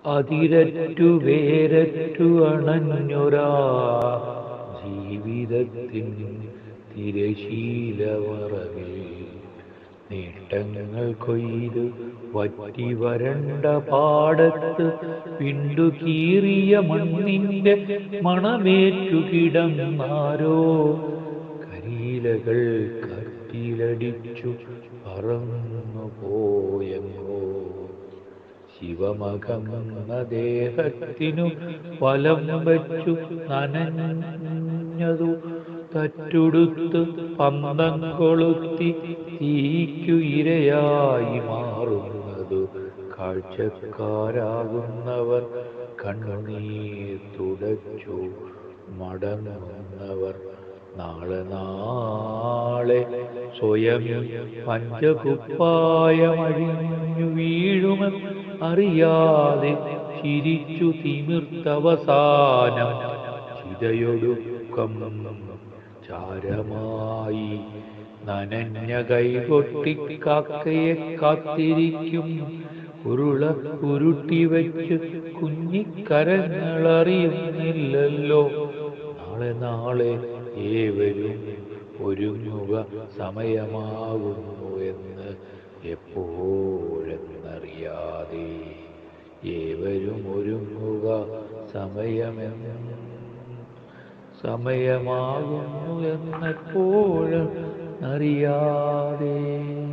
അതിരറ്റു വേരറ്റു അണഞ്ഞൊരാ ജീവിതത്തിൻ തിരശീലമറവിൽ നേട്ടങ്ങൾ കൊയ്ത് വറ്റി വരണ്ട പാടത്ത് വിണ്ടു കീറിയ മണ്ണിന്റെ മണമേറ്റു കിടന്നാരോ കരിയിലകൾ കത്തിലടിച്ചു പറന്നു പോയങ്ങോ ശിവമകന്ന ദേഹത്തിനു വലം വച്ചു നനഞ്ഞതു തറ്റുടുത്ത് പന്തം കൊളുത്തി തീക്കു ഇരയായി മാറുന്നതു കാഴ്ചക്കാരാകുന്നവർ കണ്ണുനീർ തുടച്ചു മടങ്ങുന്നവർ നാളെ നാളെ സ്വയം പഞ്ചകുപ്പായമഴിഞ്ഞു വീഴുമെന്ന് അറിയാതെ ചിരിച്ചു തിമിർത്തവസാനം ചിതയൊടുക്കം ചാരമായി നനഞ്ഞ കൈകൊട്ടി കാക്കയെ കാത്തിരിക്കും ഉരുള ഉരുട്ടി വെച്ച് കുഞ്ഞിക്കരങ്ങളറിയുന്നില്ലല്ലോ നാളെ നാളെ ഏവരും ഒരുങ്ങുക സമയമാകുന്നു എന്ന് എപ്പോഴെന്നറിയാതെ ഏവരും ഒരുങ്ങുക സമയമെന്ന് സമയമാകുന്നു എന്നെപ്പോഴും അറിയാതെ